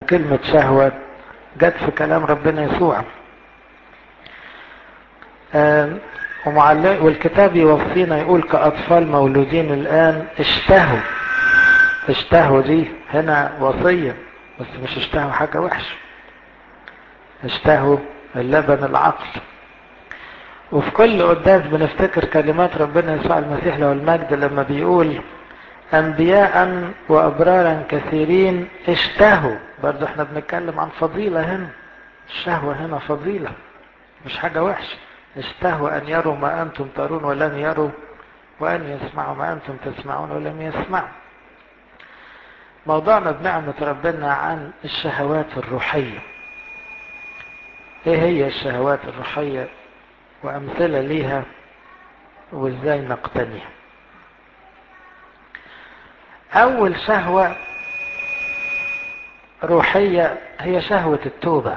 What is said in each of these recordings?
كلمة شهوة جت في كلام ربنا يسوع والكتاب يوصينا يقول كأطفال مولودين الآن اشتهوا اشتهوا دي هنا وصية بس مش اشتهوا حاجة وحشة اشتهوا اللبن العقل وفي كل قداس بنفتكر كلمات ربنا يسوع المسيح له المجد لما بيقول أنبياء وأبرارا كثيرين اشتهوا برضه احنا بنتكلم عن فضيلة هنا الشهوة هنا فضيلة مش حاجة وحشة اشتهوا أن يروا ما أنتم ترون ولم يروا وأن يسمعوا ما أنتم تسمعون ولم يسمعوا موضوعنا بنعمة ربنا عن الشهوات الروحية ايه هي الشهوات الروحية وأمثلة ليها وازاي نقتنيها أول شهوة روحية هي شهوة التوبة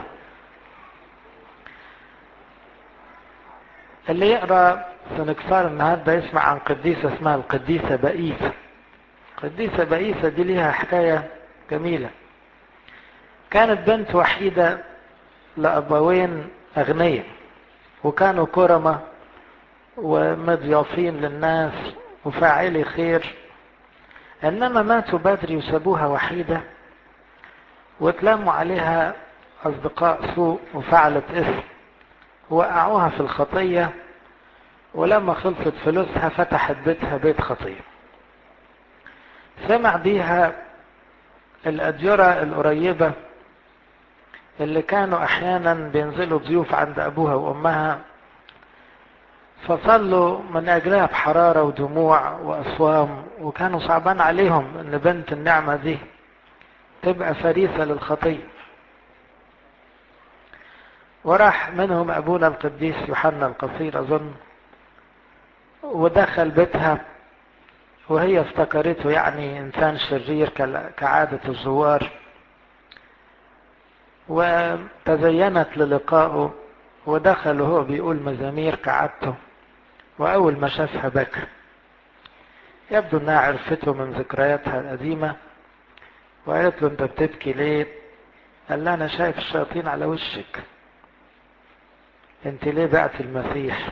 اللي يقرأ سنكسار النهاردة يسمع عن قديسة اسمها القديسة بئيسة قديسة بئيسة دي ليها حكاية جميلة كانت بنت وحيدة لأبوين أغنياء وكانوا كرمة ومضيافين للناس وفاعلي خير انما ماتوا بدري وسابوها وحيدة واتلموا عليها اصدقاء سوء وفعلت اسم وقعوها في الخطية ولما خلصت فلوسها فتحت بيتها بيت خطية سمع بيها الأديرة القريبة اللي كانوا احيانا بينزلوا ضيوف عند ابوها وامها فصلوا من اجلها بحرارة ودموع واصوام وكانوا صعبان عليهم ان بنت النعمة دي تبقى فريسة للخطية وراح منهم ابونا القديس يوحنا القصير اظن ودخل بيتها وهي افتكرته يعني انسان شرير كعادة الزوار وتزينت للقائه ودخل وهو بيقول مزامير كعادته وأول ما شافها بكى يبدو انها عرفته من ذكرياتها القديمة وقالت له انت بتبكي ليه قال لها انا شايف الشياطين على وشك انت ليه بعت المسيح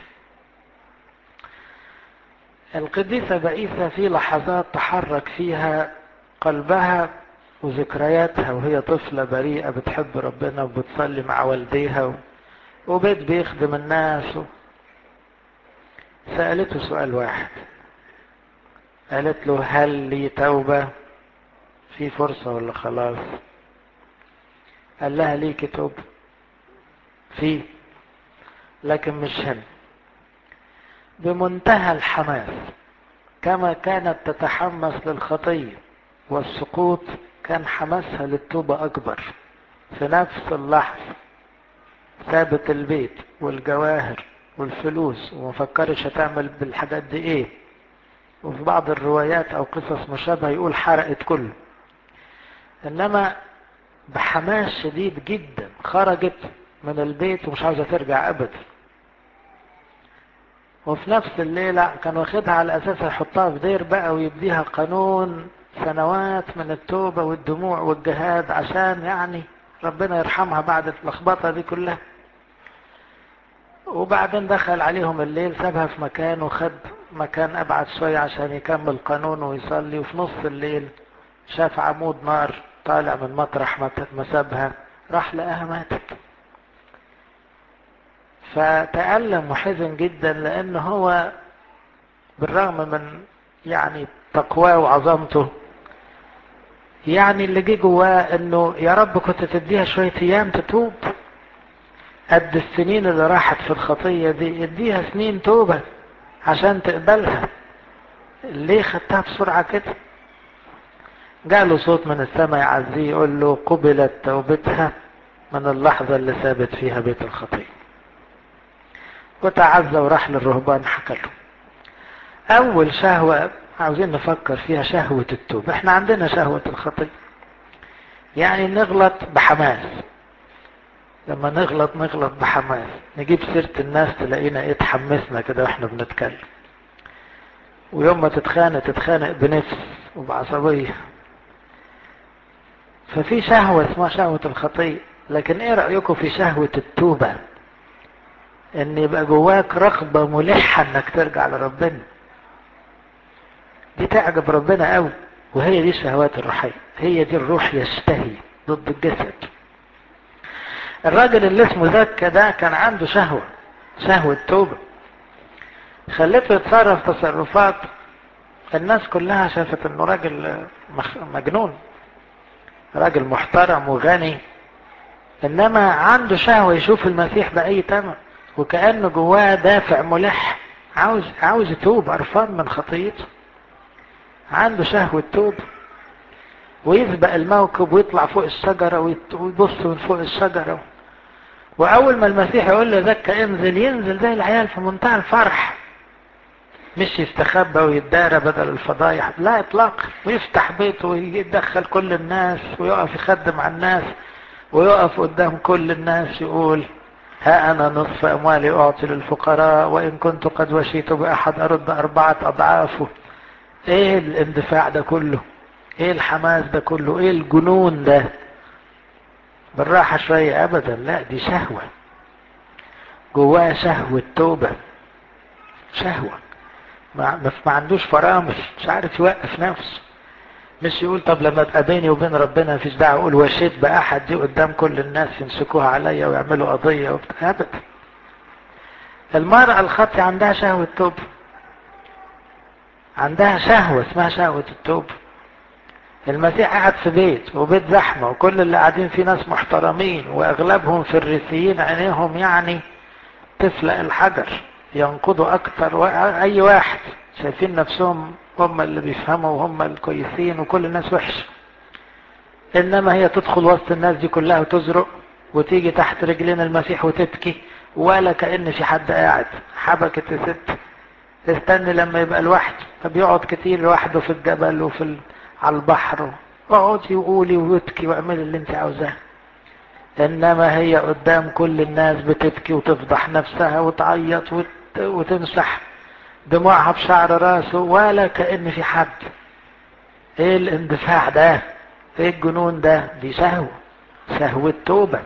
القديسة بئيسة في لحظات تحرك فيها قلبها وذكرياتها وهي طفلة بريئة بتحب ربنا وبتصلي مع والديها وبيت بيخدم الناس و... سألته سؤال واحد قالت له هل لي توبة في فرصة ولا خلاص قال لها ليك توبة في لكن مش هنا بمنتهى الحماس كما كانت تتحمس للخطية والسقوط كان حماسها للتوبة أكبر في نفس اللحظة سابت البيت والجواهر والفلوس ومفكرش هتعمل بالحاجات دي ايه وفي بعض الروايات او قصص مشابهة يقول حرقت كله انما بحماس شديد جدا خرجت من البيت ومش عاوزة ترجع ابدا وفي نفس الليلة كان واخدها على اساس يحطها في دير بقى ويديها قانون سنوات من التوبة والدموع والجهاد عشان يعني ربنا يرحمها بعد اللخبطة دي كلها وبعدين دخل عليهم الليل سابها في مكان وخد مكان ابعد شوية عشان يكمل قانونه ويصلي وفي نص الليل شاف عمود نار طالع من مطرح ما سابها راح لقاها ماتت فتألم وحزن جدا لان هو بالرغم من يعني تقواه وعظمته يعني اللي جه جواه انه يا رب كنت تديها شوية ايام تتوب قد السنين اللي راحت في الخطية دي اديها سنين توبة عشان تقبلها ليه خدتها بسرعة كده جاله صوت من السماء يعزيه يقول له قبلت توبتها من اللحظة اللي سابت فيها بيت الخطية وتعزى وراح للرهبان حكى له اول شهوة عاوزين نفكر فيها شهوة التوبة احنا عندنا شهوة الخطية يعني نغلط بحماس لما نغلط نغلط بحماس نجيب سيرة الناس تلاقينا ايه تحمسنا كده واحنا بنتكلم ويوم ما تتخانق تتخانق بنفس وبعصبية ففي شهوة اسمها شهوة الخطية لكن ايه رأيكم في شهوة التوبة ان يبقى جواك رغبة ملحة انك ترجع لربنا دي تعجب ربنا قوي وهي دي الشهوات الروحية هي دي الروح يشتهي ضد الجسد الراجل اللي اسمه زكا ده كان عنده شهوة شهوة توبة خلته يتصرف تصرفات الناس كلها شافت انه راجل مجنون راجل محترم وغني انما عنده شهوة يشوف المسيح بأي تمن وكأنه جواه دافع ملح عاوز عاوز يتوب قرفان من خطيته عنده شهوة توب ويسبق الموكب ويطلع فوق الشجرة ويبص من فوق الشجرة وأول ما المسيح يقول له زكا انزل ينزل زي العيال في منتهى الفرح مش يستخبى ويتدارى بدل الفضايح لا اطلاقا ويفتح بيته ويدخل كل الناس ويقف يخدم على الناس ويقف قدام كل الناس يقول ها أنا نصف أموالي أعطي للفقراء وإن كنت قد وشيت بأحد أرد أربعة أضعافه إيه الاندفاع ده كله إيه الحماس ده كله إيه الجنون ده بالراحة شوية أبدا لا دي شهوة جواه شهوة توبة شهوة ما, ما عندوش فرامل مش عارف يوقف نفسه مش يقول طب لما ابقى بيني وبين ربنا مفيش داعي اقول وشيت باحد دي قدام كل الناس يمسكوها عليا ويعملوا قضيه وبتاع ابدا المرأة الخاطئة عندها شهوة توب عندها شهوة اسمها شهوة التوب المسيح قاعد في بيت وبيت زحمة وكل اللي قاعدين فيه ناس محترمين واغلبهم فريسيين عينيهم يعني تفلق الحجر ينقضوا اكتر اي واحد شايفين نفسهم هم اللي بيفهموا وهم الكويسين وكل الناس وحشة انما هي تدخل وسط الناس دي كلها وتزرق وتيجي تحت رجلين المسيح وتبكي ولا كأن في حد قاعد حبكت يا ست استني لما يبقى لوحده طب يقعد كتير لوحده في الجبل وفي ال... على البحر اقعدي وقولي وابكي واعملي اللي انت عاوزاه انما هي قدام كل الناس بتبكي وتفضح نفسها وتعيط وت... وتمسح دموعها بشعر راسه ولا كأن في حد ايه الاندفاع ده ايه الجنون ده دي شهوة شهوة توبة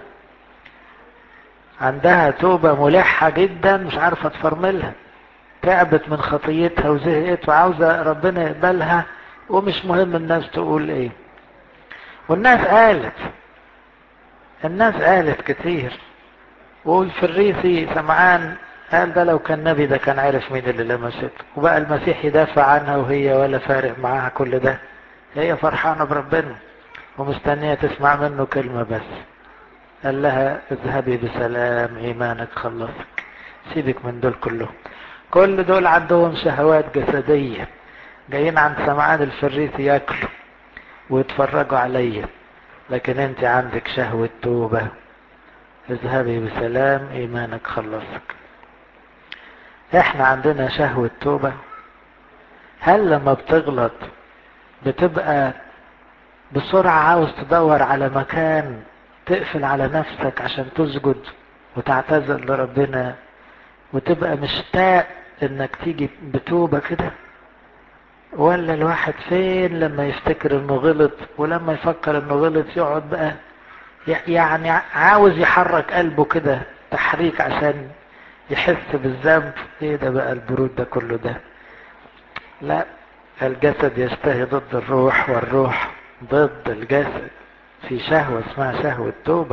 عندها توبة ملحة جدا مش عارفة تفرملها تعبت من خطيتها وزهقت وعاوزة ربنا يقبلها ومش مهم الناس تقول ايه والناس قالت الناس قالت كتير والفريسي سمعان قال ده لو كان نبي ده كان عارف مين اللي لمسته وبقى المسيح يدافع عنها وهي ولا فارق معاها كل ده هي فرحانة بربنا ومستنية تسمع منه كلمة بس قال لها اذهبي بسلام ايمانك خلصك سيبك من دول كلهم كل دول عندهم شهوات جسدية جايين عند سمعان الفريسي ياكلوا ويتفرجوا عليا لكن انت عندك شهوة توبة اذهبي بسلام ايمانك خلصك احنا عندنا شهوة توبة هل لما بتغلط بتبقى بسرعة عاوز تدور على مكان تقفل على نفسك عشان تسجد وتعتذر لربنا وتبقى مشتاق انك تيجي بتوبة كده ولا الواحد فين لما يفتكر انه غلط ولما يفكر انه غلط يقعد بقى يعني عاوز يحرك قلبه كده تحريك عشان يحس بالذنب ايه ده بقى البرود ده كله ده لا الجسد يشتهي ضد الروح والروح ضد الجسد في شهوة اسمها شهوة توبة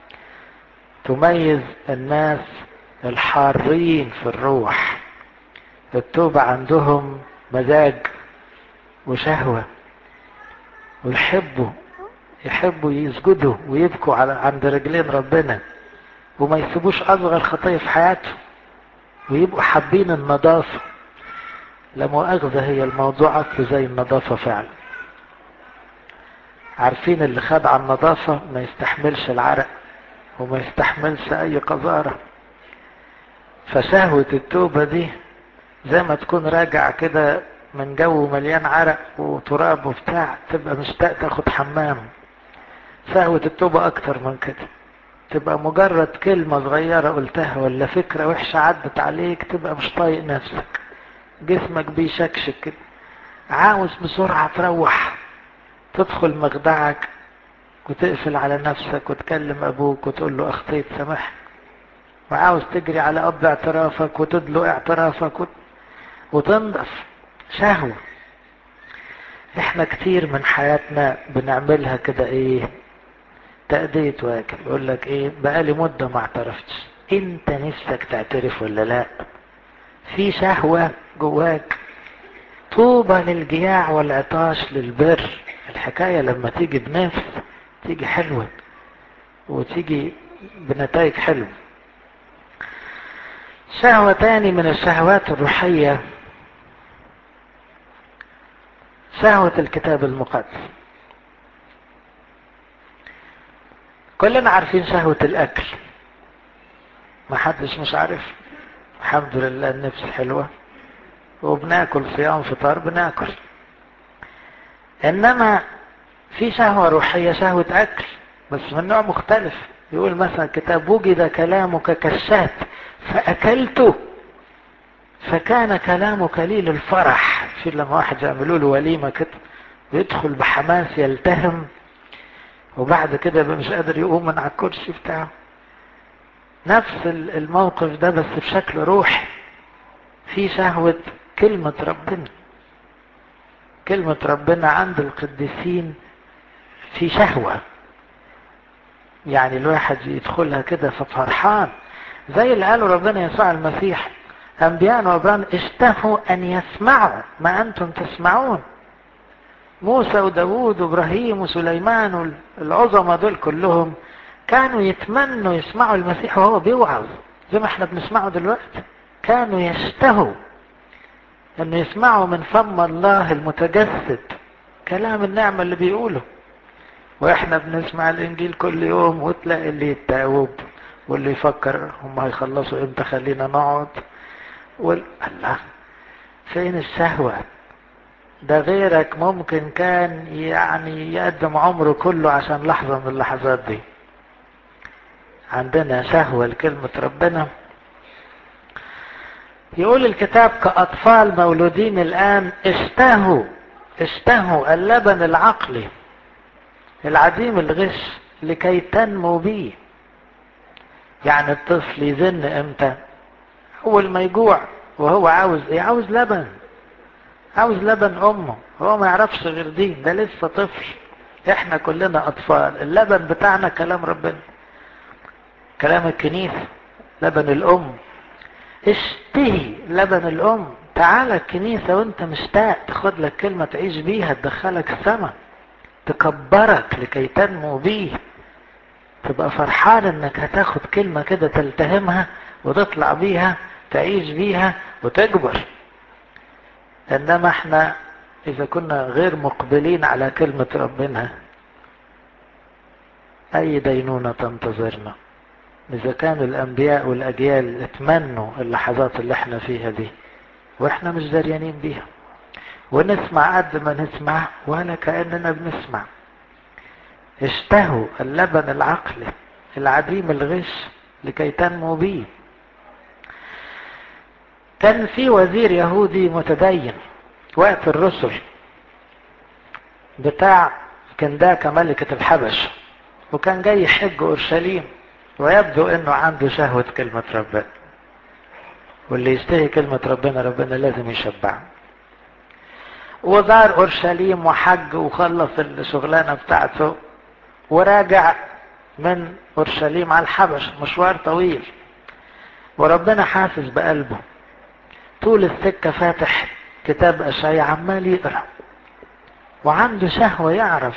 تميز الناس الحارين في الروح التوبة عندهم مزاج وشهوة ويحبوا يحبوا يسجدوا ويبكوا على عند رجلين ربنا وما يسيبوش اصغر خطية في حياتهم ويبقوا حابين النظافة لا مؤاخذة هي الموضوع اصله زي النظافة فعلا عارفين اللي خد على النظافة ما يستحملش العرق وما يستحملش اي قذارة فشهوة التوبة دي زي ما تكون راجع كده من جو مليان عرق وتراب وبتاع تبقى مشتاق تاخد حمام شهوة التوبة اكتر من كده تبقى مجرد كلمة صغيرة قلتها ولا فكرة وحشة عدت عليك تبقى مش طايق نفسك جسمك بيشكشك كده عاوز بسرعة تروح تدخل مخدعك وتقفل على نفسك وتكلم ابوك وتقول له اخطيت سامحني وعاوز تجري على اب اعترافك وتدلق اعترافك وت... وتنضف شهوة احنا كتير من حياتنا بنعملها كده ايه تأدية واجب يقول لك ايه بقالي مدة ما اعترفتش انت نفسك تعترف ولا لا في شهوة جواك طوبى للجياع والعطاش للبر الحكاية لما تيجي بنفس تيجي حلوة وتيجي بنتائج حلوة شهوة تاني من الشهوات الروحية شهوة الكتاب المقدس كلنا عارفين شهوة الأكل ما حدش مش عارف الحمد لله النفس حلوة وبناكل صيام فطار بناكل انما في شهوة روحية شهوة اكل بس من نوع مختلف يقول مثلا كتاب وجد كلامك كالشات فاكلته فكان كلامك لي للفرح في لما واحد يعملوا له وليمة كده بيدخل بحماس يلتهم وبعد كده مش قادر يقوم من على الكرسي بتاعه نفس الموقف ده بس بشكل روحي في شهوة كلمة ربنا كلمة ربنا عند القديسين في شهوة يعني الواحد يدخلها كده ففرحان زي اللي قاله ربنا يسوع المسيح أنبياء وأبران اشتهوا أن يسمعوا ما أنتم تسمعون موسى وداوود وإبراهيم وسليمان والعظمة دول كلهم كانوا يتمنوا يسمعوا المسيح وهو بيوعظ زي ما احنا بنسمعه دلوقتي كانوا يشتهوا أن يسمعوا من فم الله المتجسد كلام النعمة اللي بيقوله واحنا بنسمع الانجيل كل يوم وتلاقي اللي يتاوب واللي يفكر هم هيخلصوا امتى خلينا نقعد وال... الله فين الشهوة ده غيرك ممكن كان يعني يقدم عمره كله عشان لحظة من اللحظات دي عندنا شهوة لكلمة ربنا يقول الكتاب كأطفال مولودين الآن اشتهوا اشتهوا اللبن العقلي العديم الغش لكي تنمو به يعني الطفل يزن امتى اول ما يجوع وهو عاوز ايه عاوز لبن عاوز لبن امه هو ما يعرفش غير دي ده لسه طفل احنا كلنا اطفال اللبن بتاعنا كلام ربنا كلام الكنيسة لبن الام اشتهي لبن الام تعالى الكنيسة وانت مشتاق تاخد لك كلمة تعيش بيها تدخلك السما تكبرك لكي تنمو بيه تبقى فرحان انك هتاخد كلمة كده تلتهمها وتطلع بيها تعيش بيها وتكبر انما احنا اذا كنا غير مقبلين على كلمة ربنا اي دينونة تنتظرنا اذا كانوا الانبياء والاجيال اتمنوا اللحظات اللي احنا فيها دي واحنا مش دريانين بيها ونسمع قد ما نسمع ولا كأننا بنسمع اشتهوا اللبن العقلي العديم الغش لكي تنمو به كان في وزير يهودي متدين وقت الرسل بتاع كنداكة ملكة الحبش وكان جاي يحج اورشليم ويبدو انه عنده شهوة كلمة ربنا واللي يستهي كلمة ربنا ربنا لازم يشبعه وزار اورشليم وحج وخلص الشغلانة بتاعته وراجع من اورشليم على الحبش مشوار طويل وربنا حاسس بقلبه طول السكة فاتح كتاب اشعياء عمال يقرا وعنده شهوة يعرف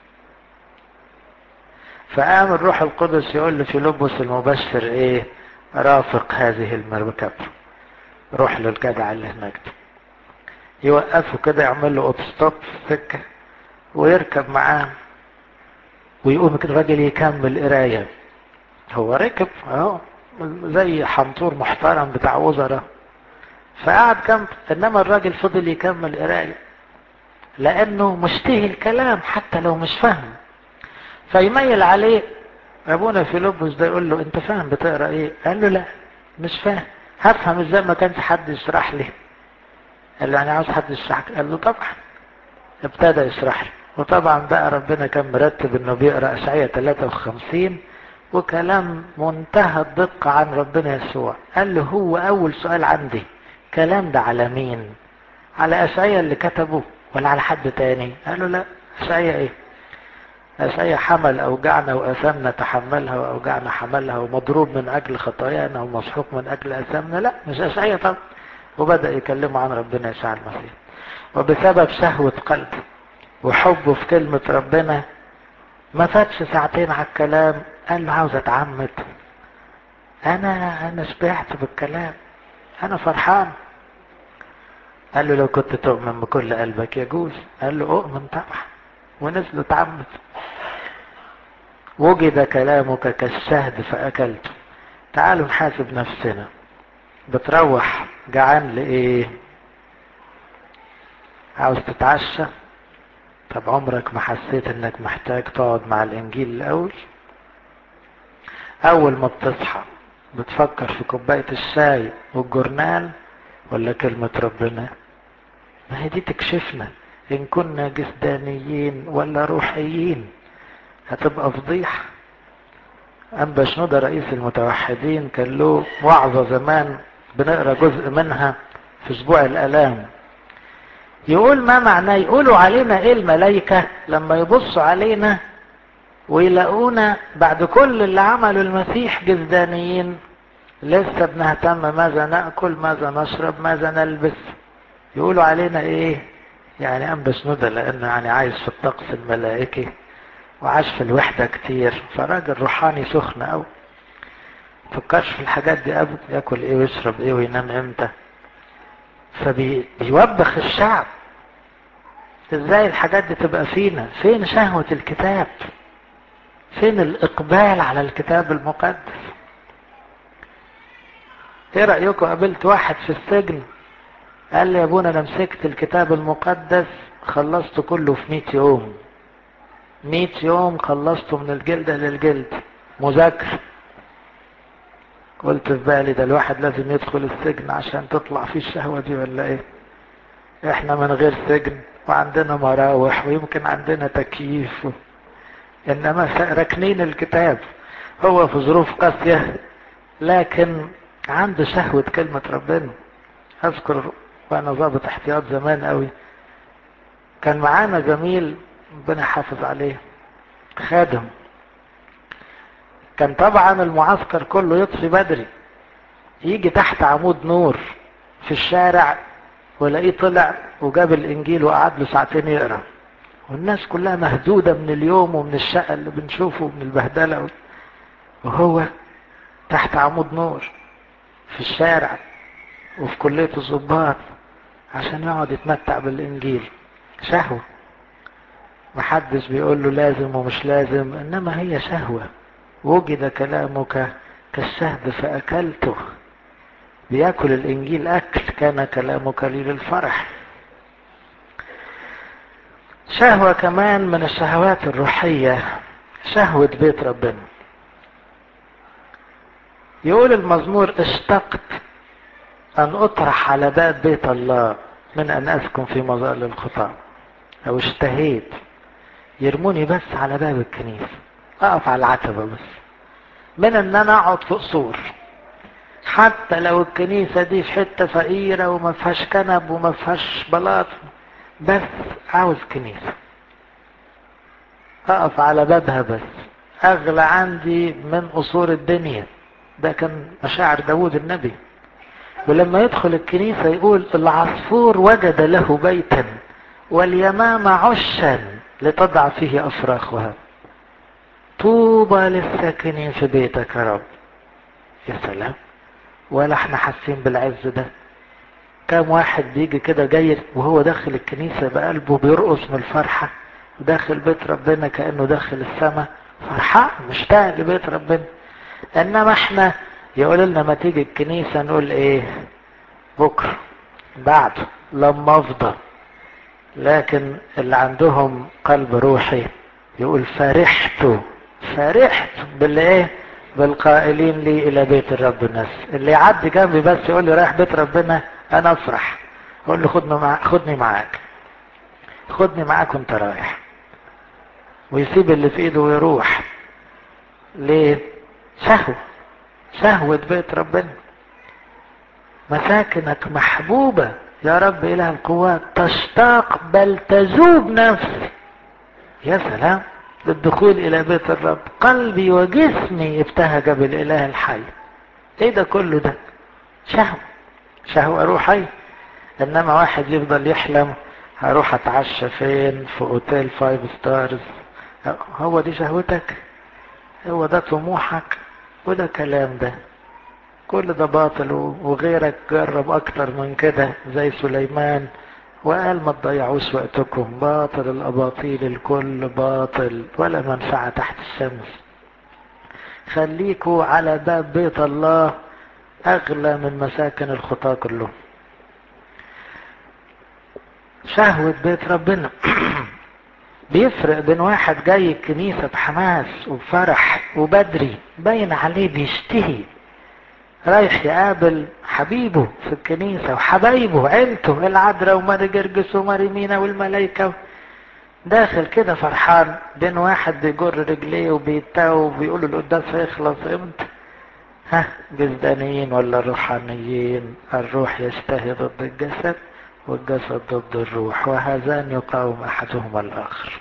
فقام الروح القدس يقول لفيلبس المبشر ايه رافق هذه المركب روح للجدع اللي هناك ده يوقفه كده يعمل له اوبستوب في السكة ويركب معاه ويقوم كده الراجل يكمل قراية هو ركب اهو زي حنطور محترم بتاع وزراء فقعد كم انما الراجل فضل يكمل قراية لانه مشتهي الكلام حتى لو مش فاهم فيميل عليه ابونا فيلبس ده يقول له انت فاهم بتقرا ايه قال له لا مش فاهم هفهم ازاي ما كانش حد يشرح لي قال له يعني عاوز حد يشرح قال له طبعا ابتدى يشرح له وطبعا بقى ربنا كان مرتب انه بيقرا اشعياء 53 وكلام منتهى الدقة عن ربنا يسوع قال له هو اول سؤال عندي كلام ده على مين على اشعياء اللي كتبه ولا على حد تاني قال له لا اشعياء ايه اشعياء حمل اوجعنا واثامنا تحملها واوجعنا حملها ومضروب من اجل خطايانا ومسحوق من اجل اثامنا لا مش اشعياء طبعا وبدا يكلمه عن ربنا يسوع المسيح وبسبب شهوة قلبه وحبه في كلمة ربنا ما فاتش ساعتين على الكلام قال له عاوز اتعمد انا انا شبعت بالكلام انا فرحان قال له لو كنت تؤمن بكل قلبك يجوز قال له اؤمن طبعا ونزل اتعمد وجد كلامك كالشهد فاكلته تعالوا نحاسب نفسنا بتروح جعان لايه عاوز تتعشى طب عمرك ما حسيت انك محتاج تقعد مع الانجيل الاول اول ما بتصحى بتفكر في كوباية الشاي والجورنال ولا كلمة ربنا ما هي دي تكشفنا ان كنا جسدانيين ولا روحيين هتبقى فضيحة أنبا شنودة رئيس المتوحدين كان له وعظة زمان بنقرا جزء منها في أسبوع الآلام يقول ما معناه يقولوا علينا ايه الملائكة لما يبصوا علينا ويلاقونا بعد كل اللي عمله المسيح جسدانيين لسه بنهتم ماذا نأكل ماذا نشرب ماذا نلبس يقولوا علينا ايه يعني أنبا شنودة لأنه يعني عايش في الطقس الملائكي وعاش في الوحدة كتير فراجل روحاني سخن أوي فكرش في الحاجات دي أبدا ياكل ايه ويشرب ايه وينام امتى فبيوبخ الشعب ازاي الحاجات دي تبقى فينا فين شهوة الكتاب فين الاقبال على الكتاب المقدس ايه رأيكم قابلت واحد في السجن قال لي يا ابونا انا مسكت الكتاب المقدس خلصته كله في 100 يوم 100 يوم خلصته من الجلدة للجلد مذاكرة قلت في بالي ده الواحد لازم يدخل السجن عشان تطلع فيه الشهوة دي ولا ايه احنا من غير سجن وعندنا مراوح ويمكن عندنا تكييف و... انما راكنين الكتاب هو في ظروف قاسية لكن عنده شهوة كلمة ربنا اذكر وانا ضابط احتياط زمان قوي كان معانا زميل ربنا يحافظ عليه خادم كان طبعا المعسكر كله يطفي بدري يجي تحت عمود نور في الشارع ولاقيه طلع وجاب الانجيل وقعد له ساعتين يقرا والناس كلها مهدوده من اليوم ومن الشقه اللي بنشوفه ومن البهدله وهو تحت عمود نور في الشارع وفي كليه الضباط عشان يقعد يتمتع بالانجيل شهوه محدش بيقول له لازم ومش لازم انما هي شهوه وجد كلامك كالشهد فأكلته بياكل الإنجيل أكل كان كلامك لي للفرح شهوة كمان من الشهوات الروحية شهوة بيت ربنا يقول المزمور اشتقت أن أطرح على باب بيت الله من أن أسكن في مظل الخطام أو اشتهيت يرموني بس على باب الكنيسة اقف على العتبة بس من ان انا اقعد في قصور حتى لو الكنيسة دي في حتة فقيرة وما فيهاش كنب وما فيهاش بلاط بس عاوز كنيسة اقف على بابها بس اغلى عندي من قصور الدنيا ده كان مشاعر داود النبي ولما يدخل الكنيسة يقول العصفور وجد له بيتا واليمامة عشا لتضع فيه افراخها طوبى للساكنين في بيتك يا رب يا سلام ولا احنا حاسين بالعز ده كام واحد بيجي كده جاي وهو داخل الكنيسة بقلبه بيرقص من الفرحة وداخل بيت ربنا كأنه داخل السماء فرحان مشتاق لبيت ربنا انما احنا يقول لنا ما تيجي الكنيسة نقول ايه بكرة بعد لما افضى لكن اللي عندهم قلب روحي يقول فرحت فرحت بالايه بالقائلين لي الى بيت الرب الناس اللي يعدي جنبي بس يقول لي رايح بيت ربنا انا افرح اقول له خدني مع... خدني معاك خدني معاك وانت رايح ويسيب اللي في ايده ويروح ليه شهوة شهوة بيت ربنا مساكنك محبوبة يا رب إله القوات تشتاق بل تذوب نفسي يا سلام للدخول إلى بيت الرب قلبي وجسمي ابتهج بالإله الحي ايه ده كله ده شهوة شهوة روحية انما واحد يفضل يحلم هروح اتعشى فين في اوتيل فايف ستارز هو دي شهوتك هو ده طموحك وده كلام ده كل ده باطل وغيرك جرب اكتر من كده زي سليمان وقال ما تضيعوش وقتكم باطل الاباطيل الكل باطل ولا منفعة تحت الشمس خليكوا على باب بيت الله اغلى من مساكن الخطاة كلهم شهوة بيت ربنا بيفرق بين واحد جاي الكنيسة بحماس وبفرح وبدري باين عليه بيشتهي رايح يقابل حبيبه في الكنيسة وحبايبه عيلته العذراء وماري جرجس وماري مينا والملايكة داخل كده فرحان بين واحد بيجر رجليه وبيتاو وبيقول القداس هيخلص امتى ها جزدانيين ولا روحانيين الروح يشتهي ضد الجسد والجسد ضد الروح وهذان يقاوم احدهما الاخر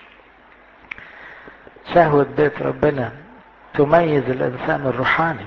شهوة بيت ربنا تميز الانسان الروحاني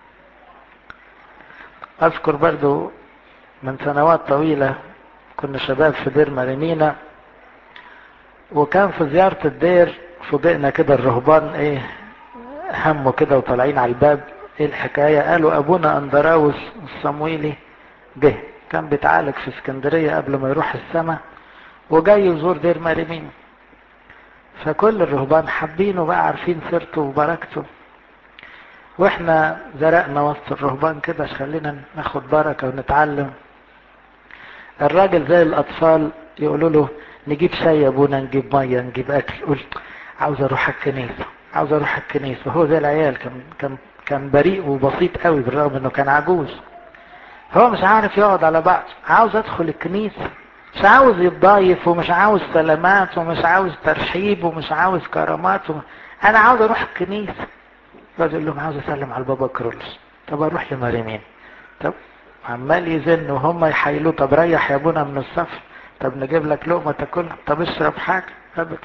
اذكر برضو من سنوات طويلة كنا شباب في دير مريمينا وكان في زيارة الدير فوجئنا كده الرهبان ايه همه كده وطالعين على الباب ايه الحكاية قالوا ابونا اندراوس الصمويلي جه كان بيتعالج في اسكندرية قبل ما يروح السما وجاي يزور دير مريمين فكل الرهبان حابينه بقى عارفين سيرته وبركته واحنا زرقنا وسط الرهبان كده خلينا ناخد بركة ونتعلم الراجل زي الاطفال يقولوا له نجيب شاي يا ابونا نجيب ميه نجيب اكل قول عاوز اروح الكنيسة عاوز اروح الكنيسة وهو زي العيال كان كان كان بريء وبسيط قوي بالرغم انه كان عجوز هو مش عارف يقعد على بعض عاوز ادخل الكنيسة مش عاوز يتضايف ومش عاوز سلامات ومش عاوز ترحيب ومش عاوز كرامات وم... انا عاوز اروح الكنيسة يقعد لهم عاوز اسلم على البابا كرولوس طب اروح لمريمين طب عمال يزن وهم يحايلوه طب ريح يا ابونا من السفر طب نجيب لك لقمة تاكلها طب اشرب حاجة ابدا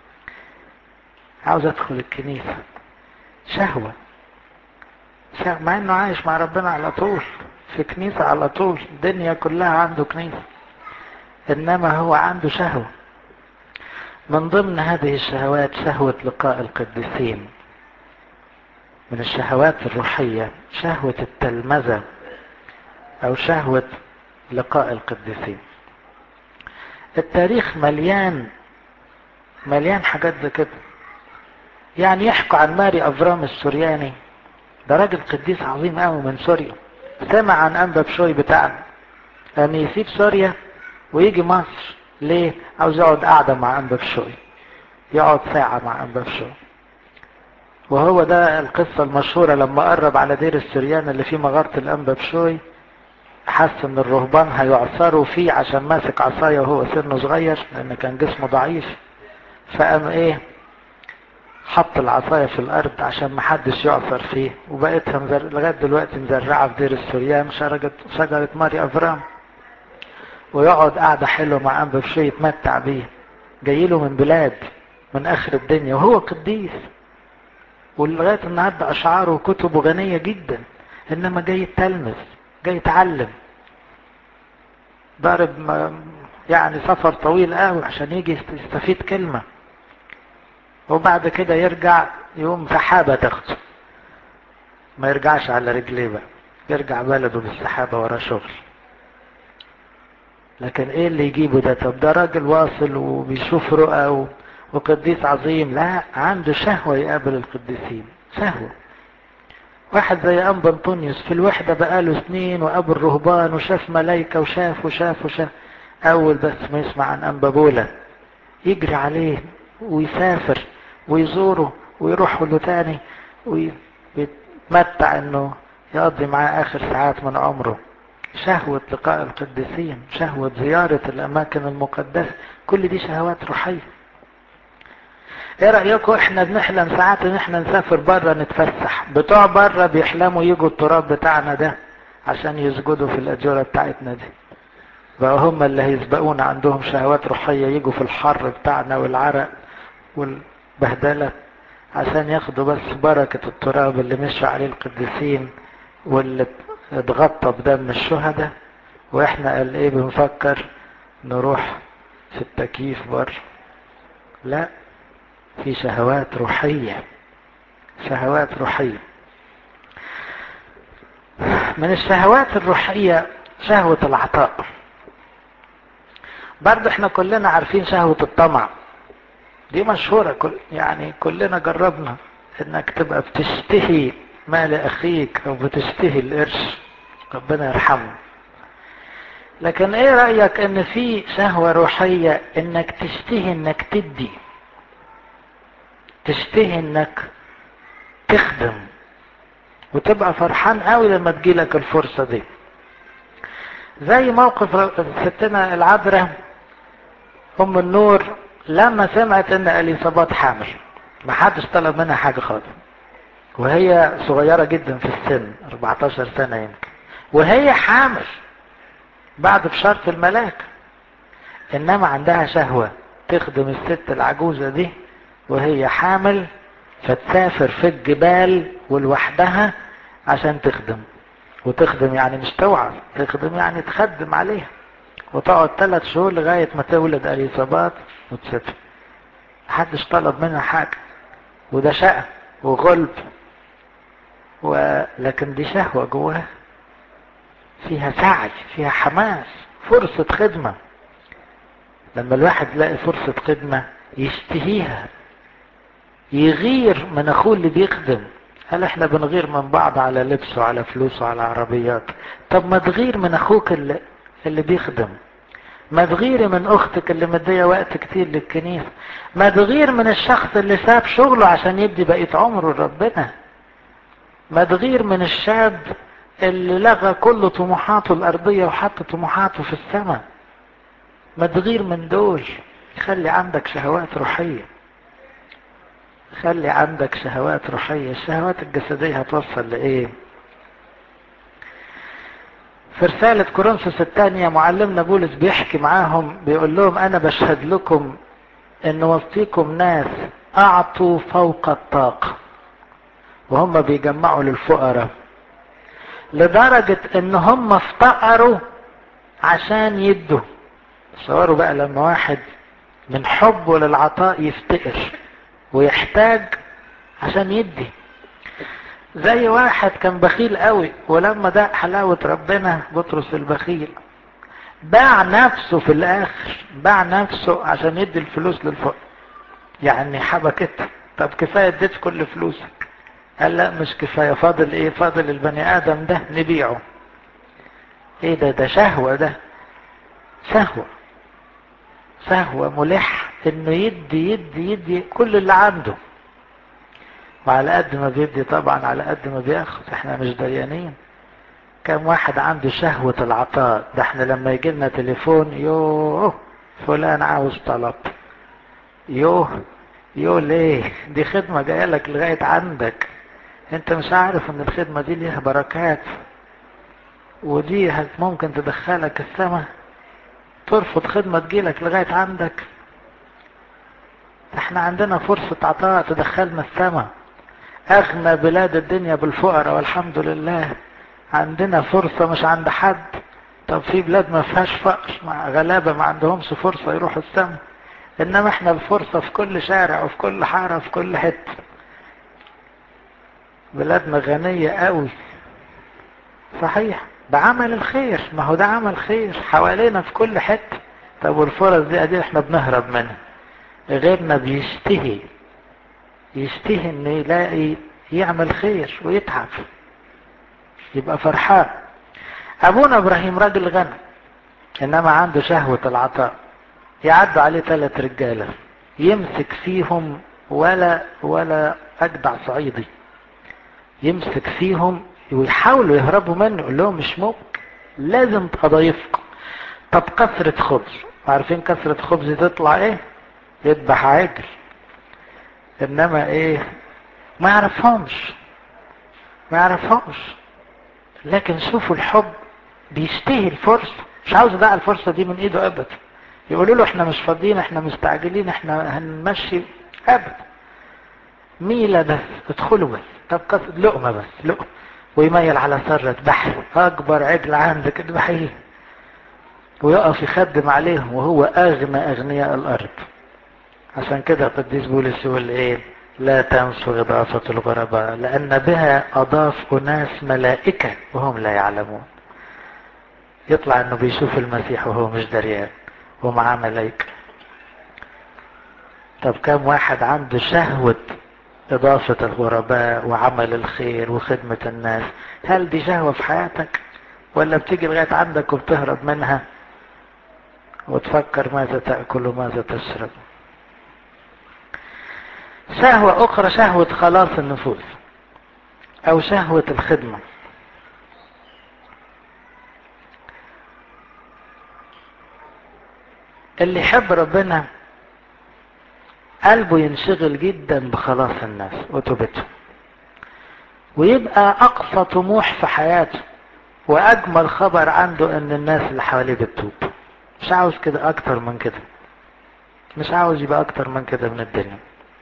عاوز ادخل الكنيسة شهوة شهوة مع انه عايش مع ربنا على طول في كنيسة على طول الدنيا كلها عنده كنيسة انما هو عنده شهوة من ضمن هذه الشهوات شهوة لقاء القديسين من الشهوات الروحية شهوة التلمذة او شهوة لقاء القديسين التاريخ مليان مليان حاجات زي كده يعني يحكوا عن ماري افرام السورياني ده راجل قديس عظيم قوي من سوريا سمع عن انبا بشوي بتاعنا ان يسيب سوريا ويجي مصر ليه عاوز يقعد قاعدة مع انبا بشوي يقعد ساعة مع انبا بشوي وهو ده القصة المشهورة لما قرب على دير السريان اللي فيه مغارة الانبا بشوي حس ان الرهبان هيعصروا فيه عشان ماسك عصاية وهو سنه صغير لان كان جسمه ضعيف فقام ايه حط العصاية في الارض عشان محدش يعصر فيه وبقيتها مزر... لغاية دلوقتي مزرعة في دير السريان شجرة شجرة ماري افرام ويقعد قاعدة حلوة مع انبا بشوي يتمتع بيه جايله من بلاد من اخر الدنيا وهو قديس ولغاية النهاردة اشعاره وكتبه غنية جدا انما جاي يتلمذ جاي يتعلم ضارب يعني سفر طويل قوي عشان يجي يستفيد كلمة وبعد كده يرجع يقوم سحابة تاخده ما يرجعش على رجليه بقى يرجع بلده بالسحابة ورا شغل لكن ايه اللي يجيبه ده طب ده راجل واصل وبيشوف رؤى وقديس عظيم لا عنده شهوة يقابل القديسين شهوة واحد زي أنبا أنطونيوس في الوحدة بقاله سنين وقابل رهبان وشاف ملايكة وشاف وشاف وشاف أول بس ما يسمع عن أنبا بولا يجري عليه ويسافر ويزوره ويروح له تاني ويتمتع انه يقضي معاه اخر ساعات من عمره شهوة لقاء القديسين شهوة زيارة الاماكن المقدسة كل دي شهوات روحية ايه رأيكم احنا بنحلم ساعات ان احنا نسافر بره نتفسح بتوع بره بيحلموا يجوا التراب بتاعنا ده عشان يسجدوا في الأجورة بتاعتنا دي بقى هم اللي هيسبقونا عندهم شهوات روحية يجوا في الحر بتاعنا والعرق والبهدلة عشان ياخدوا بس بركة التراب اللي مشوا عليه القديسين واللي اتغطى بدم الشهداء واحنا قال ايه بنفكر نروح في التكييف بره لا في شهوات روحية شهوات روحية من الشهوات الروحية شهوة العطاء برضه احنا كلنا عارفين شهوة الطمع دي مشهورة كل يعني كلنا جربنا انك تبقى بتشتهي مال اخيك او بتشتهي القرش ربنا يرحمه لكن ايه رأيك ان في شهوة روحية انك تشتهي انك تدي تشتهي انك تخدم وتبقى فرحان قوي لما تجيلك الفرصة دي زي موقف ستنا العذراء ام النور لما سمعت ان اليصابات حامل ما حدش طلب منها حاجة خالص وهي صغيرة جدا في السن 14 سنة يمكن وهي حامل بعد بشرط الملاك انما عندها شهوة تخدم الست العجوزة دي وهي حامل فتسافر في الجبال ولوحدها عشان تخدم وتخدم يعني مش توعظ تخدم يعني تخدم عليها وتقعد ثلاث شهور لغاية ما تولد اليصابات وتسافر محدش طلب منها حاجة وده شقة وغلب ولكن دي شهوة جواها فيها سعي فيها حماس فرصة خدمة لما الواحد يلاقي فرصة خدمة يشتهيها يغير من اخوه اللي بيخدم هل احنا بنغير من بعض على لبس وعلى فلوس وعلى عربيات طب ما تغير من اخوك اللي, اللي بيخدم ما تغيري من اختك اللي مدية وقت كتير للكنيسة ما تغير من الشخص اللي ساب شغله عشان يدي بقية عمره لربنا ما تغير من الشاب اللي لغى كل طموحاته الارضية وحط طموحاته في السماء ما تغير من دول خلي عندك شهوات روحية خلي عندك شهوات روحية الشهوات الجسدية هتوصل لإيه في رسالة كورنثوس الثانية معلمنا بولس بيحكي معاهم بيقول لهم أنا بشهد لكم إن وسطيكم ناس أعطوا فوق الطاقة وهم بيجمعوا للفقراء لدرجة إن هم افتقروا عشان يدوا تصوروا بقى لما واحد من حبه للعطاء يفتقر ويحتاج عشان يدي زي واحد كان بخيل قوي ولما ده حلاوة ربنا بطرس البخيل باع نفسه في الاخر باع نفسه عشان يدي الفلوس للفقر يعني حبكت طب كفاية اديت كل فلوسك قال لا مش كفاية فاضل ايه فاضل البني ادم ده نبيعه ايه ده ده شهوة ده شهوة شهوة ملح انه يدي يدي يدي كل اللي عنده وعلى قد ما بيدي طبعا على قد ما بياخد احنا مش دريانين كم واحد عنده شهوة العطاء ده احنا لما يجي لنا تليفون يوه فلان عاوز طلب يوه يوه ليه دي خدمة جاية لك لغاية عندك انت مش عارف ان الخدمة دي ليها بركات ودي ممكن تدخلك السماء ترفض خدمة تجيلك لغاية عندك احنا عندنا فرصة عطاء تدخلنا السماء اغنى بلاد الدنيا بالفقراء والحمد لله عندنا فرصة مش عند حد طب في بلاد ما فيهاش فقر مع غلابة ما عندهمش فرصة يروحوا السماء انما احنا الفرصة في كل شارع وفي كل حارة وفي كل حتة بلادنا غنية قوي صحيح ده عمل الخير ما هو ده عمل خير حوالينا في كل حتة طب والفرص دي ادي احنا بنهرب منها غيرنا بيشتهي يشتهي انه يلاقي يعمل خير ويتعب يبقى فرحان ابونا ابراهيم راجل غني انما عنده شهوة العطاء يعد عليه ثلاث رجالة يمسك فيهم ولا ولا اجدع صعيدي يمسك فيهم ويحاولوا يهربوا منه يقول لهم مش ممكن لازم تضيفكم طب كسرة خبز عارفين كسرة خبز تطلع ايه يذبح عجل انما ايه ما يعرفهمش ما يعرفهمش لكن شوفوا الحب بيشتهي الفرصة مش عاوز يضيع الفرصة دي من ايده ابدا يقولوا له احنا مش فاضيين احنا مستعجلين احنا هنمشي ابدا ميلة بس ادخلوا بس طب قصد لقمة بس لقمة ويميل على سرة بحر اكبر عجل عندك اذبحيه ويقف يخدم عليهم وهو اغنى اغنياء الارض عشان كده القديس بولس يقول ايه لا تنسوا اضافة الغرباء لان بها اضاف اناس ملائكة وهم لا يعلمون يطلع انه بيشوف المسيح وهو مش دريان ومعاه ملائكة طب كم واحد عنده شهوة إضافة الغرباء وعمل الخير وخدمة الناس هل دي شهوة في حياتك ولا بتيجي لغاية عندك وبتهرب منها وتفكر ماذا تأكل وماذا تشرب شهوة أخرى شهوة خلاص النفوس أو شهوة الخدمة اللي يحب ربنا قلبه ينشغل جدا بخلاص الناس وتوبتهم ويبقى أقصى طموح في حياته وأجمل خبر عنده إن الناس اللي حواليه بتتوب مش عاوز كده أكتر من كده مش عاوز يبقى أكتر من كده من الدنيا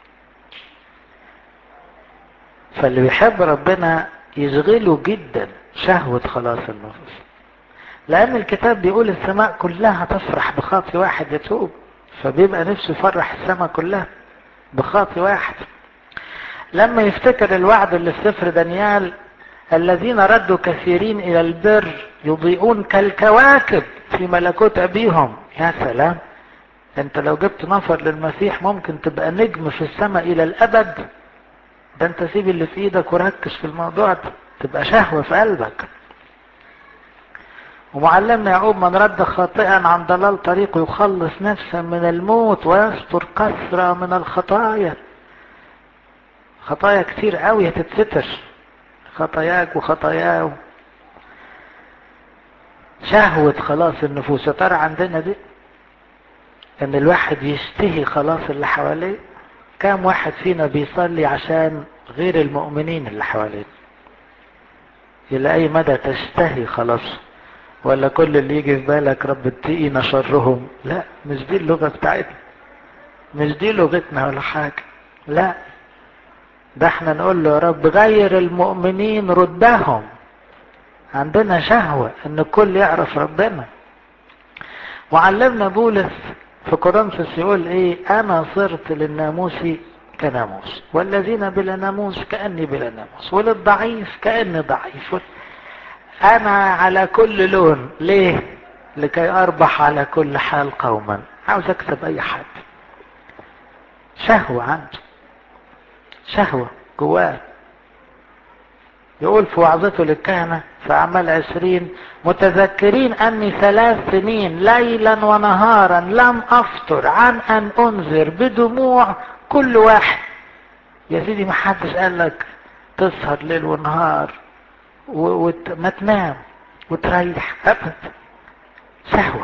فاللي بيحب ربنا يشغله جدا شهوة خلاص النفوس لأن الكتاب بيقول السماء كلها تفرح بخاطي واحد يتوب فبيبقى نفسه يفرح السماء كلها بخاطي واحد لما يفتكر الوعد اللي في سفر دانيال الذين ردوا كثيرين إلى البر يضيئون كالكواكب في ملكوت أبيهم يا سلام انت لو جبت نفر للمسيح ممكن تبقى نجم في السماء إلى الأبد ده انت سيب اللي في ايدك وركز في الموضوع ده تبقى شهوة في قلبك ومعلمنا يعقوب من رد خاطئا عن ضلال طريقه يخلص نفسا من الموت ويستر كثرة من الخطايا خطايا كتير قوي هتتستر خطاياك وخطاياه شهوة خلاص النفوس يا ترى عندنا دي ان الواحد يشتهي خلاص اللي حواليه كام واحد فينا بيصلي عشان غير المؤمنين اللي حواليه الى اي مدى تشتهي خلاص ولا كل اللي يجي في بالك رب اتقينا شرهم لا مش دي اللغة بتاعتنا مش دي لغتنا ولا حاجة لا ده احنا نقول له يا رب غير المؤمنين ردهم عندنا شهوة ان الكل يعرف ربنا وعلمنا بولس في كورنثوس يقول ايه انا صرت للناموس كناموس والذين بلا ناموس كأني بلا ناموس وللضعيف كأني ضعيف انا على كل لون ليه لكي اربح على كل حال قوما عاوز اكسب اي حد شهوة عنده شهوة جواه يقول في وعظته للكهنة في أعمال عشرين متذكرين أني ثلاث سنين ليلا ونهارا لم أفطر عن أن أنذر بدموع كل واحد يا سيدي ما حدش قال لك تسهر ليل ونهار وما تنام وتريح أبدا شهوة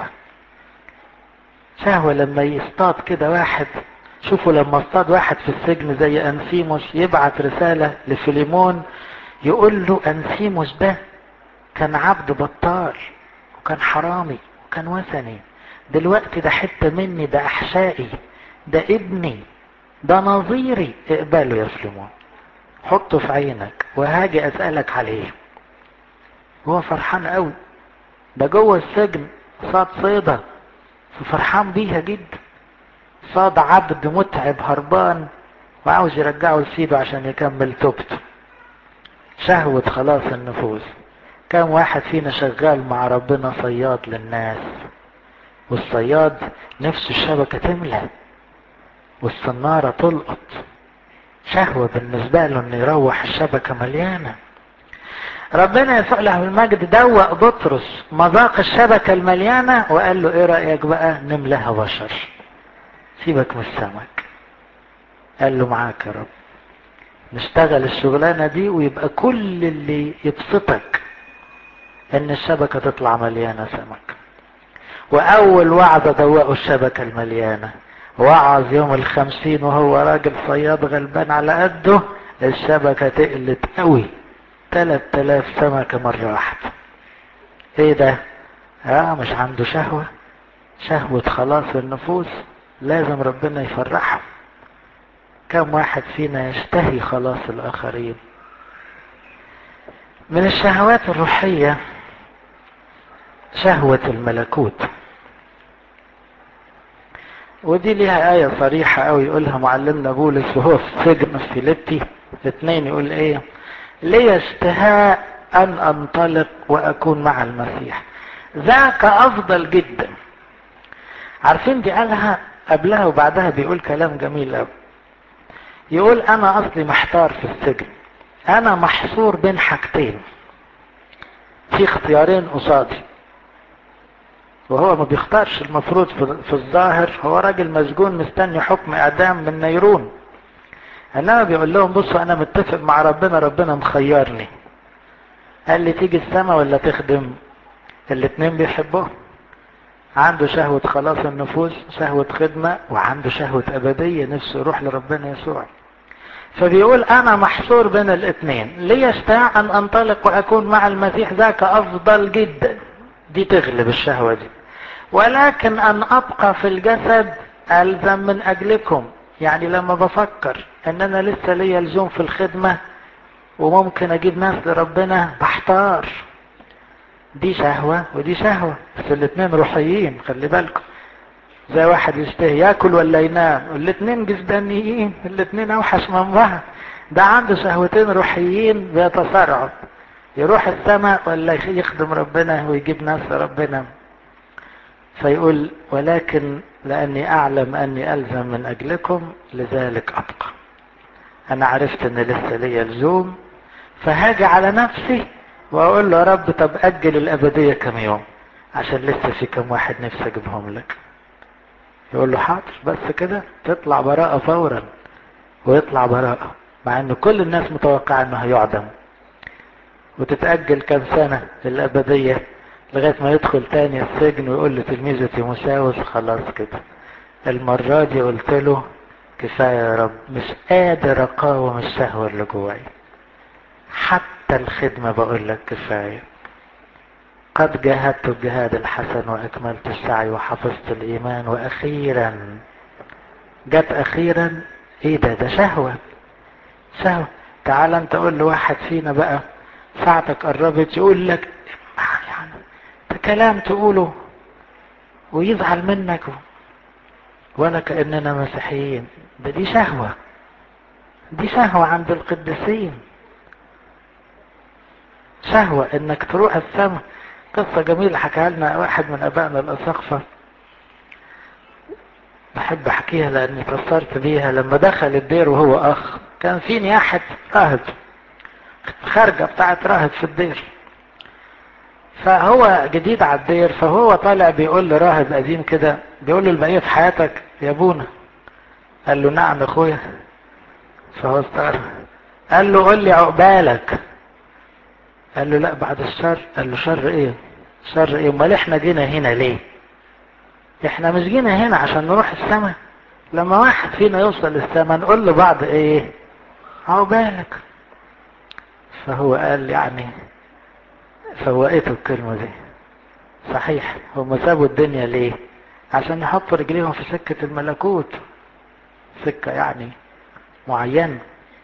شهوة لما يصطاد كده واحد شوفوا لما اصطاد واحد في السجن زي أنسيموس يبعت رسالة لفيليمون يقول له أنسيموس ده كان عبد بطال وكان حرامي وكان وثني دلوقتي ده حتة مني ده أحشائي ده ابني ده نظيري اقبله يا فيليمون حطه في عينك وهاجي أسألك عليه هو فرحان قوي ده جوه السجن صاد صيدة ففرحان بيها جدا صاد عبد متعب هربان وعاوز يرجعه لسيده عشان يكمل توبته شهوة خلاص النفوس كم واحد فينا شغال مع ربنا صياد للناس والصياد نفسه الشبكة تملى والصنارة تلقط شهوة بالنسبة له انه يروح الشبكة مليانة ربنا يسوع له المجد دوق بطرس مذاق الشبكة المليانة وقال له ايه رأيك بقى نملاها بشر سيبك من السمك قال له معاك يا رب نشتغل الشغلانة دي ويبقى كل اللي يبسطك ان الشبكة تطلع مليانة سمك واول وعظة دوقوا الشبكة المليانة وعظ يوم الخمسين وهو راجل صياد غلبان على قده الشبكة تقلت قوي تلات تلاف سمكة مرة واحدة ايه ده اه مش عنده شهوة شهوة خلاص النفوس لازم ربنا يفرحهم كم واحد فينا يشتهي خلاص الآخرين من الشهوات الروحية شهوة الملكوت ودي ليها آية صريحة أوي يقولها معلمنا بولس وهو في سجن في فيليبي اثنين يقول ايه لي اشتهاء أن أنطلق وأكون مع المسيح ذاك أفضل جدا عارفين دي قالها قبلها وبعدها بيقول كلام جميل أوي يقول أنا أصلي محتار في السجن أنا محصور بين حاجتين في اختيارين قصادي وهو ما بيختارش المفروض في الظاهر هو راجل مسجون مستني حكم اعدام من نيرون انما بيقول لهم بصوا انا متفق مع ربنا ربنا مخيرني قال لي تيجي السما ولا تخدم الاتنين بيحبوه عنده شهوة خلاص النفوس شهوة خدمة وعنده شهوة أبدية نفسه يروح لربنا يسوع فبيقول أنا محصور بين الاثنين لي اشتاع أن أنطلق وأكون مع المسيح ذاك أفضل جدا دي تغلب الشهوة دي ولكن أن أبقى في الجسد ألزم من أجلكم يعني لما بفكر أن أنا لسه ليا لزوم في الخدمة وممكن أجيب ناس لربنا بحتار دي شهوة ودي شهوة بس الاتنين روحيين خلي بالكم زي واحد يشتهي ياكل ولا ينام الاتنين جسدانيين الاتنين اوحش من بعض ده عنده شهوتين روحيين بيتصارعوا يروح السماء ولا يخدم ربنا ويجيب ناس لربنا فيقول ولكن لاني اعلم اني الزم من اجلكم لذلك ابقى انا عرفت ان لسه ليا لزوم فهاجي على نفسي واقول له يا رب طب اجل الابديه كم يوم عشان لسه في كم واحد نفسي اجيبهم لك يقول له حاضر بس كده تطلع براءة فورا ويطلع براءة مع ان كل الناس متوقعة انه هيعدم وتتأجل كم سنة الابدية لغاية ما يدخل تاني السجن ويقول لتلميذة تيموساوس خلاص كده المرة دي قلت له كفاية يا رب مش قادر اقاوم الشهوة اللي جواي حتى الخدمة بقول لك كفاية قد جاهدت الجهاد الحسن واكملت السعي وحفظت الايمان واخيرا جت اخيرا ايه ده ده شهوة شهوة تعال انت قول لواحد فينا بقى ساعتك قربت يقول لك يعني ده كلام تقوله ويزعل منك ولا كأننا مسيحيين ده دي شهوة دي شهوة عند القديسين شهوة انك تروح السماء قصة جميلة حكاها لنا واحد من ابائنا الاساقفة بحب احكيها لاني تأثرت بيها لما دخل الدير وهو اخ كان في نياحة راهب خارجة بتاعت راهب في الدير فهو جديد على الدير فهو طالع بيقول لراهب قديم كده بيقول له البقية في حياتك يا ابونا قال له نعم يا اخويا فهو استغرب قال له قول لي عقبالك قال له لا بعد الشر قال له شر ايه شر ايه امال احنا جينا هنا ليه احنا مش جينا هنا عشان نروح السماء لما واحد فينا يوصل السماء نقول لبعض ايه عقبالك فهو قال يعني فوقته الكلمة دي صحيح هم سابوا الدنيا ليه عشان يحطوا رجليهم في سكة الملكوت سكة يعني معينة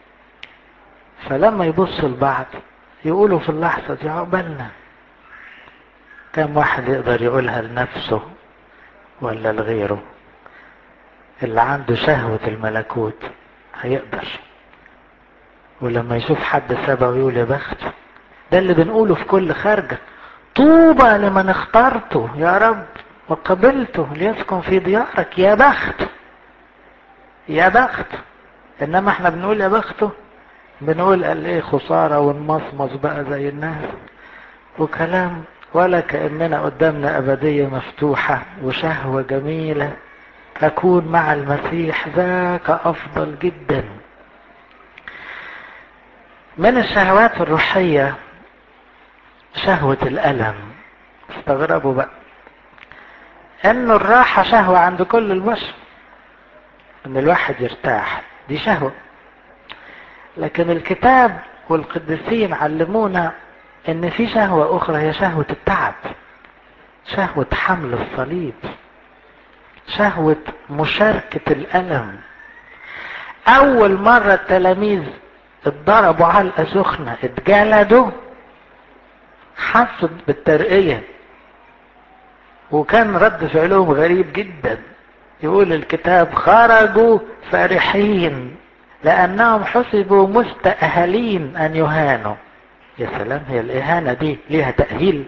فلما يبصوا لبعض يقولوا في اللحظة دي عقبالنا كم واحد يقدر يقولها لنفسه ولا لغيره اللي عنده شهوة الملكوت هيقدر ولما يشوف حد سبقه يقول يا بخت ده اللي بنقوله في كل خارجة طوبى لمن اخترته يا رب وقبلته ليسكن في ديارك يا بخت يا بخت انما احنا بنقول يا بخته بنقول قال ايه خسارة ونمصمص بقى زي الناس وكلام ولا كأننا قدامنا أبدية مفتوحة وشهوة جميلة أكون مع المسيح ذاك أفضل جدا من الشهوات الروحية شهوة الألم استغربوا بقى أن الراحة شهوة عند كل البشر ان الواحد يرتاح دي شهوة لكن الكتاب والقديسين علمونا ان في شهوة اخرى هي شهوة التعب شهوة حمل الصليب شهوة مشاركة الألم أول مرة التلاميذ اتضربوا علقة سخنة اتجلدوا حسوا بالترقية وكان رد فعلهم غريب جدا يقول الكتاب خرجوا فرحين لأنهم حسبوا مستأهلين أن يهانوا يا سلام هي الإهانة دي ليها تأهيل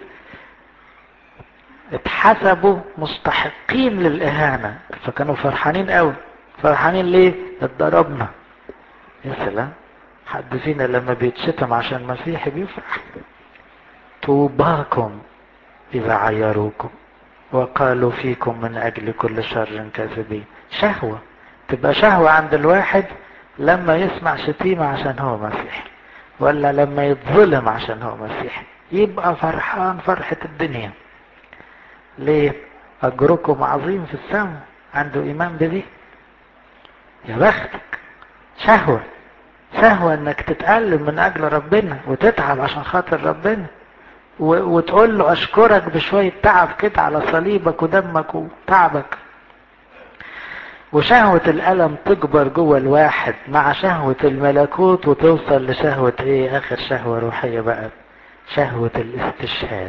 اتحسبوا مستحقين للإهانة فكانوا فرحانين قوي فرحانين ليه اتضربنا يا سلام حد فينا لما بيتشتم عشان مسيحي بيفرح طوباكم إذا عيروكم وقالوا فيكم من أجل كل شر كاذبين شهوة تبقى شهوة عند الواحد لما يسمع شتيمة عشان هو مسيحي ولا لما يتظلم عشان هو مسيحي يبقى فرحان فرحة الدنيا ليه أجركم عظيم في السماء عنده إيمان بدي يا بختك شهوة شهوة انك تتألم من اجل ربنا وتتعب عشان خاطر ربنا وتقول له اشكرك بشوية تعب كده على صليبك ودمك وتعبك وشهوة الألم تكبر جوه الواحد مع شهوة الملكوت وتوصل لشهوة ايه اخر شهوة روحية بقى شهوة الاستشهاد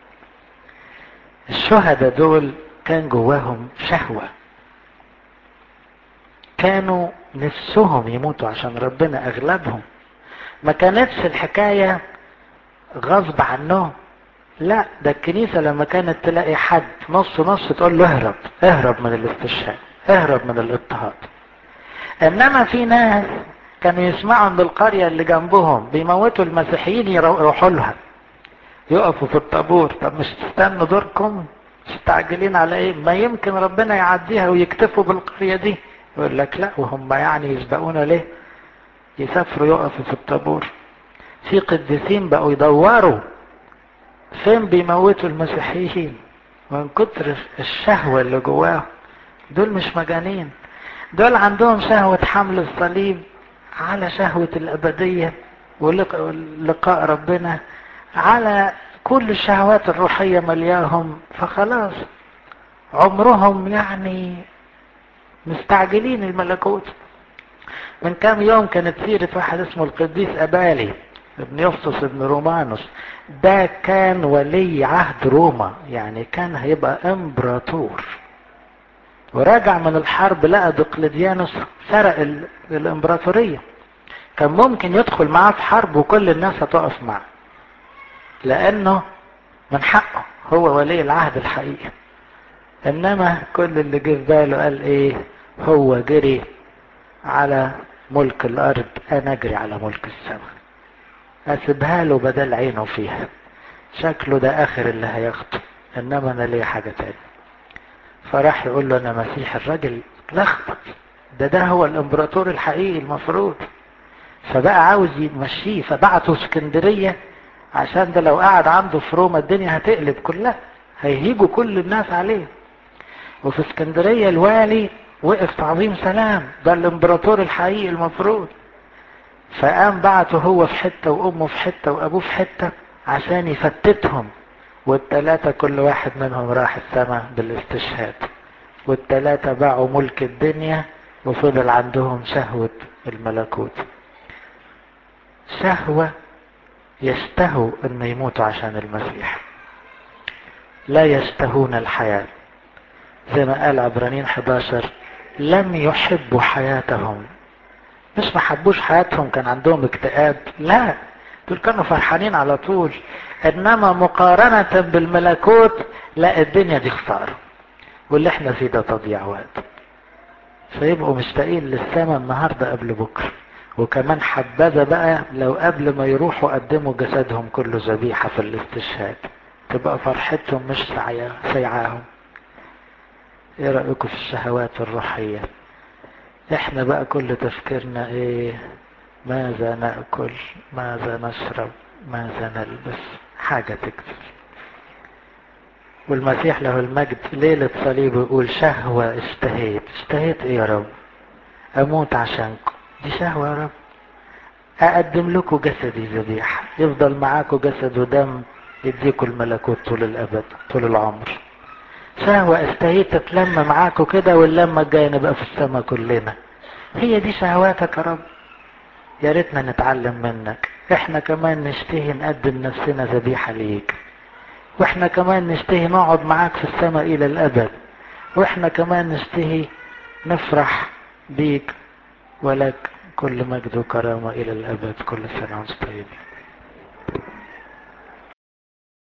الشهداء دول كان جواهم شهوة كانوا نفسهم يموتوا عشان ربنا اغلبهم ما كانتش الحكاية غصب عنهم لا ده الكنيسة لما كانت تلاقي حد نص نص تقول له اهرب اهرب من الاستشهاد اهرب من الاضطهاد انما في ناس كانوا يسمعوا ان القرية اللي جنبهم بيموتوا المسيحيين يروحوا لها يقفوا في الطابور طب مش تستنوا دوركم مستعجلين على ايه ما يمكن ربنا يعديها ويكتفوا بالقرية دي يقول لك لا وهم يعني يسبقونا ليه يسافروا يقفوا في الطابور في قديسين بقوا يدوروا فين بيموتوا المسيحيين من كتر الشهوة اللي جواهم دول مش مجانين دول عندهم شهوة حمل الصليب على شهوة الأبدية ولقاء ربنا على كل الشهوات الروحية ملياهم فخلاص عمرهم يعني مستعجلين الملكوت من كام يوم كانت سيرة واحد اسمه القديس أبالي ابن يفطس ابن رومانوس ده كان ولي عهد روما يعني كان هيبقى امبراطور وراجع من الحرب لقى دقلديانوس سرق الامبراطورية كان ممكن يدخل معاه في حرب وكل الناس هتقف معاه لانه من حقه هو ولي العهد الحقيقي انما كل اللي جه في باله قال ايه هو جري على ملك الارض انا اجري على ملك السماء اسيبها له بدل عينه فيها شكله ده اخر اللي هياخده انما انا ليه حاجة تاني فراح يقول له انا مسيح الراجل لخبط ده ده هو الامبراطور الحقيقي المفروض فبقى عاوز يمشيه فبعته اسكندرية عشان ده لو قعد عنده في روما الدنيا هتقلب كلها هيهيجوا كل الناس عليه وفي اسكندرية الوالي وقف تعظيم سلام ده الامبراطور الحقيقي المفروض فقام بعته هو في حتة وامه في حتة وابوه في حتة عشان يفتتهم والتلاتة كل واحد منهم راح السماء بالاستشهاد والتلاتة باعوا ملك الدنيا وفضل عندهم شهوة الملكوت شهوة يشتهوا ان يموتوا عشان المسيح لا يشتهون الحياة زي ما قال عبرانين 11 لم يحبوا حياتهم مش ما حبوش حياتهم كان عندهم اكتئاب لا دول كانوا فرحانين على طول انما مقارنة بالملكوت لا الدنيا دي خسارة واللي احنا فيه ده تضييع وقت فيبقوا مشتاقين للسماء النهاردة قبل بكرة وكمان حبذا بقى لو قبل ما يروحوا قدموا جسدهم كله ذبيحة في الاستشهاد تبقى فرحتهم مش سيعاهم ايه رأيكم في الشهوات الروحية احنا بقى كل تفكيرنا ايه ماذا نأكل ماذا نشرب ماذا نلبس حاجة تكتب والمسيح له المجد ليلة صليبه يقول شهوة اشتهيت اشتهيت ايه يا رب اموت عشانكم دي شهوة يا رب اقدم لكم جسدي ذبيحة يفضل معاكم جسد ودم يديكم الملكوت طول الابد طول العمر شهوة استهيت اتلم معاكم كده واللمة الجاية نبقى في السماء كلنا هي دي شهواتك يا رب يا ريتنا نتعلم منك احنا كمان نشتهي نقدم نفسنا ذبيحة ليك واحنا كمان نشتهي نقعد معاك في السماء الى الابد واحنا كمان نشتهي نفرح بيك ولك كل مجد وكرامة الى الابد كل سنة وانتم طيبين